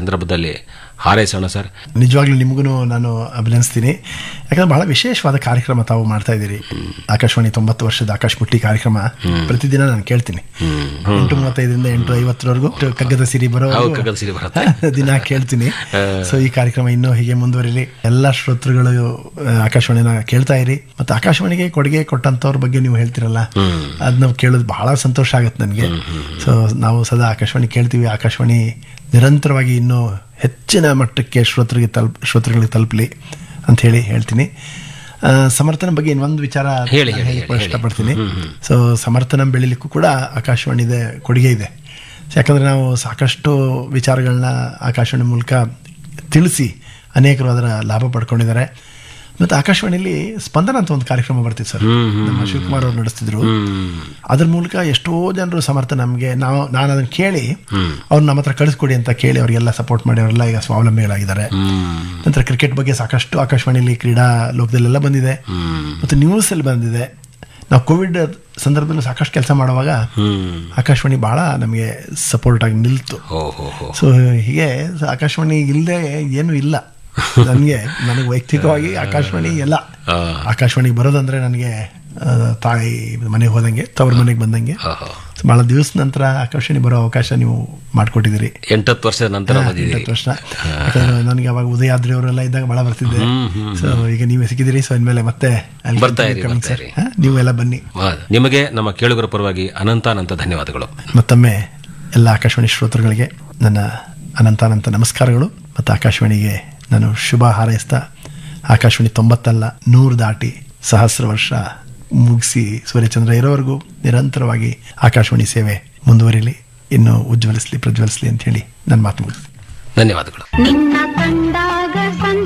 ಸಂದರ್ಭದಲ್ಲಿ ಹಾರೈಸೋಣ ಸರ್ ನಿಜವಾಗ್ಲೂ ನಿಮಗೂ ನಾನು ಅಭಿನಂದಿಸ್ತೀನಿ ಯಾಕಂದ್ರೆ ಬಹಳ ವಿಶೇಷವಾದ ಕಾರ್ಯಕ್ರಮ ತಾವು ಮಾಡ್ತಾ ಇದ್ದೀರಿ ಆಕಾಶವಾಣಿ ತೊಂಬತ್ತು ವರ್ಷದ ಆಕಾಶ ಪುಟ್ಟಿ ಕಾರ್ಯಕ್ರಮ ಪ್ರತಿದಿನ ನಾನು ಕೇಳ್ತೀನಿ ಎಂಟು ಮೂವತ್ತೈದರಿಂದ ಎಂಟು ಐವತ್ತರವರೆಗೂ ಕಗ್ಗದ ಸಿರಿ ಬರೋ ಹೌದು, ಕಗ್ಗದ ಸಿರಿ ಬರುತ್ತೆ. ದಿನ ಕೇಳ್ತೀನಿ ಸೊ ಈ ಕಾರ್ಯಕ್ರಮ ಇನ್ನೂ ಹೀಗೆ ಮುಂದುವರಿಲಿ ಎಲ್ಲ ಶ್ರೋತೃಗಳು ಆ, ಆಕಾಶವಾಣಿನ ಕೇಳ್ತಾ ಇರಿ ಮತ್ತೆ ಆಕಾಶವಾಣಿಗೆ ಕೊಡುಗೆ ಕೊಟ್ಟಂತವ್ರ ಬಗ್ಗೆ ನೀವು ಹೇಳ್ತಿರಲ್ಲ ಅದ್ ನಾವು ಕೇಳೋದು ಬಹಳ ಸಂತೋಷ ಆಗುತ್ತೆ ನನಗೆ ಸೊ ನಾವು ಸದಾ ಆಕಾಶವಾಣಿ ಕೇಳ್ತೀವಿ ಆಕಾಶವಾಣಿ ನಿರಂತರವಾಗಿ ಇನ್ನೂ ಹೆಚ್ಚಿನ ಮಟ್ಟಕ್ಕೆ ಶ್ರೋತೃಗೆ ತಲುಪ್ ಶ್ರೋತೃಗಳಿಗೆ ತಲುಪಲಿ ಅಂತ ಹೇಳಿ ಹೇಳ್ತೀನಿ ಆ, ಸಮರ್ಥನ ಬಗ್ಗೆ ಇನ್ನೊಂದು ವಿಚಾರ ಹೇಳಿ, ನಾನು ಹೇಳಿ, ಹೇಳಿಕ್ಕೆ ಹೇಳಿ. ಇಷ್ಟಪಡ್ತೀನಿ ಸೊ ಸಮರ್ಥನ ಬೆಳಿಲಿಕ್ಕೂ ಕೂಡ ಆಕಾಶವಾಣಿದೆ ಕೊಡುಗೆ ಇದೆ ಯಾಕಂದ್ರೆ ನಾವು ಸಾಕಷ್ಟು ವಿಚಾರಗಳನ್ನ ಆಕಾಶವಾಣಿ ಮೂಲಕ ತಿಳಿಸಿ ಅನೇಕರು ಅದರ ಲಾಭ ಪಡ್ಕೊಂಡಿದ್ದಾರೆ ಮತ್ತು ಆಕಾಶವಾಣಿಯಲ್ಲಿ ಸ್ಪಂದನ ಅಂತ ಒಂದು ಕಾರ್ಯಕ್ರಮ ಬರ್ತಿತ್ತು ಸರ್ ನಮ್ಮ ಶಿವಕುಮಾರ್ ಅವರು ನಡೆಸ್ತಿದ್ರು ಅದ್ರ ಮೂಲಕ ಎಷ್ಟೋ ಜನರು ಸಮರ್ಥ ನಮಗೆ ನಾವು ನಾನು ಅದನ್ನ ಕೇಳಿ ಅವ್ರು ನಮ್ಮ ಹತ್ರ ಕಳಿಸ್ಕೊಡಿ ಅಂತ ಕೇಳಿ ಅವರಿಗೆಲ್ಲ ಸಪೋರ್ಟ್ ಮಾಡಿ ಅವರೆಲ್ಲ ಈಗ ಸ್ವಾವಲಂಬಿಗಳಾಗಿದ್ದಾರೆ ನಂತರ ಕ್ರಿಕೆಟ್ ಬಗ್ಗೆ ಸಾಕಷ್ಟು ಆಕಾಶವಾಣಿಯಲ್ಲಿ ಕ್ರೀಡಾ ಲೋಕದಲ್ಲೆಲ್ಲ ಬಂದಿದೆ ಮತ್ತು ನ್ಯೂಸ್ ಅಲ್ಲಿ ಬಂದಿದೆ ನಾವು ಕೋವಿಡ್ ಸಂದರ್ಭದಲ್ಲೂ ಸಾಕಷ್ಟು ಕೆಲಸ ಮಾಡುವಾಗ ಆಕಾಶವಾಣಿ ಬಹಳ ನಮಗೆ ಸಪೋರ್ಟ್ ಆಗಿ ನಿಲ್ತು ಹೋ ಹೋ ಹೋ ಸೊ ಹೀಗೆ ಆಕಾಶವಾಣಿ ಇಲ್ಲದೆ ಏನೂ ಇಲ್ಲ ನನಗೆ ನನಗೆ ವೈಯಕ್ತಿಕವಾಗಿ ಆಕಾಶವಾಣಿ ಎಲ್ಲ ಆ. ಆಕಾಶವಾಣಿಗೆ ಬರೋದಂದ್ರೆ ನನಗೆ ಆ, ತಾಯಿ ಮನೆಗೆ ಹೋದಂಗೆ ತವ್ರ ಮನೆಗೆ ಬಂದಂಗೆ ಆಹಾ. ಸೊ ಬಹಳ ದಿವಸ ನಂತರ ಆಕಾಶವಾಣಿ ಬರೋ ಅವಕಾಶ ನೀವು ಮಾಡಿಕೊಟ್ಟಿದ್ದೀರಿ ಎಂಟತ್ತು ವರ್ಷದ ನಂತರ ಬಂದಿದ್ದೀರಿ ಎಂಟತ್ತು ವರ್ಷ ಯಾಕಂದ್ರೆ ನನಗೆ ಅವಾಗ ಉದಯಾದ್ರಿ ಅವರೆಲ್ಲ ಇದ್ದಾಗ ಬಹಳ ಬರ್ತಿದ್ದೆ ಸೊ ಈಗ ನೀವೇ ಸಿಕ್ಕಿದಿರಿ ಸೊ ಇನ್ಮೇಲೆ ಮತ್ತೆ I'll ಬರ್ತಾ continue ಇರಿ, coming, ಬರ್ತಾ sir. ಇರಿ. ಹಾ, ನೀವು ಎಲ್ಲ ಬನ್ನಿ ವಾಹ್. ನಿಮಗೆ ನಮ್ಮ ಕೇಳುಗರ ಪರವಾಗಿ ಅನಂತಾನಂತ ಧನ್ಯವಾದಗಳು ಮತ್ತೊಮ್ಮೆ ಎಲ್ಲ ಆಕಾಶವಾಣಿ ಶ್ರೋತೃಗಳಿಗೆ ನನ್ನ ಅನಂತಾನಂತ ನಮಸ್ಕಾರಗಳು ಮತ್ತು ಆಕಾಶವಾಣಿಗೆ ನಾನು ಶುಭ ಹಾರೈಸ್ತಾ ಆಕಾಶವಾಣಿ ತೊಂಬತ್ತಲ್ಲ ನೂರು ದಾಟಿ ಸಹಸ್ರ ವರ್ಷ ಮುಗಿಸಿ ಸೂರ್ಯಚಂದ್ರ ಇರೋವರೆಗೂ ನಿರಂತರವಾಗಿ ಆಕಾಶವಾಣಿ ಸೇವೆ ಮುಂದುವರಿಲಿ ಇನ್ನು ಉಜ್ವಲಿಸ್ಲಿ ಪ್ರಜ್ವಲಿಸ್ಲಿ ಅಂತ ಹೇಳಿ ನನ್ನ ಮಾತು ಮುಗಿಸ್ತೀನಿ ಧನ್ಯವಾದಗಳು ನಿನ್ನ ಕಂಡಾಗ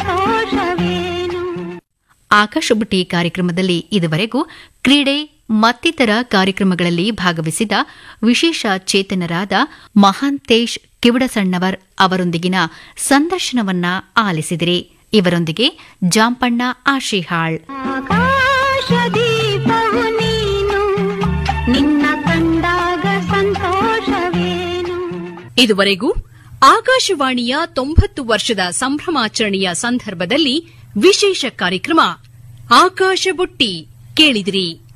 ಸಂತೋಷವೇನು ಆಕಾಶಬುಟ್ಟಿ ಕಾರ್ಯಕ್ರಮದಲ್ಲಿ ಇದುವರೆಗೂ ಕ್ರೀಡೆ ಮತ್ತಿತರ ಕಾರ್ಯಕ್ರಮಗಳಲ್ಲಿ ಭಾಗವಹಿಸಿದ ವಿಶೇಷ ಚೇತನರಾದ ಮಹಾಂತೇಶ್ ಕಿವಡಸಣ್ಣವರ್ ಅವರೊಂದಿಗಿನ ಸಂದರ್ಶನವನ್ನ ಆಲಿಸಿದಿರಿ ಇವರೊಂದಿಗೆ ಜಾಂಪಣ್ಣ ಆಶಿಹಾಳ್ ಆಕಾಶ ದೀಪವು ನೀನು ನಿನ್ನ ಕಂಡಾಗ ಸಂತೋಷವೇನು ಇದುವರೆಗೂ ಆಕಾಶವಾಣಿಯ ತೊಂಬತ್ತು ವರ್ಷದ ಸಂಭ್ರಮಾಚರಣೆಯ ಸಂದರ್ಭದಲ್ಲಿ ವಿಶೇಷ ಕಾರ್ಯಕ್ರಮ ಆಕಾಶ ಬುಟ್ಟಿ ಕೇಳಿದಿರಿ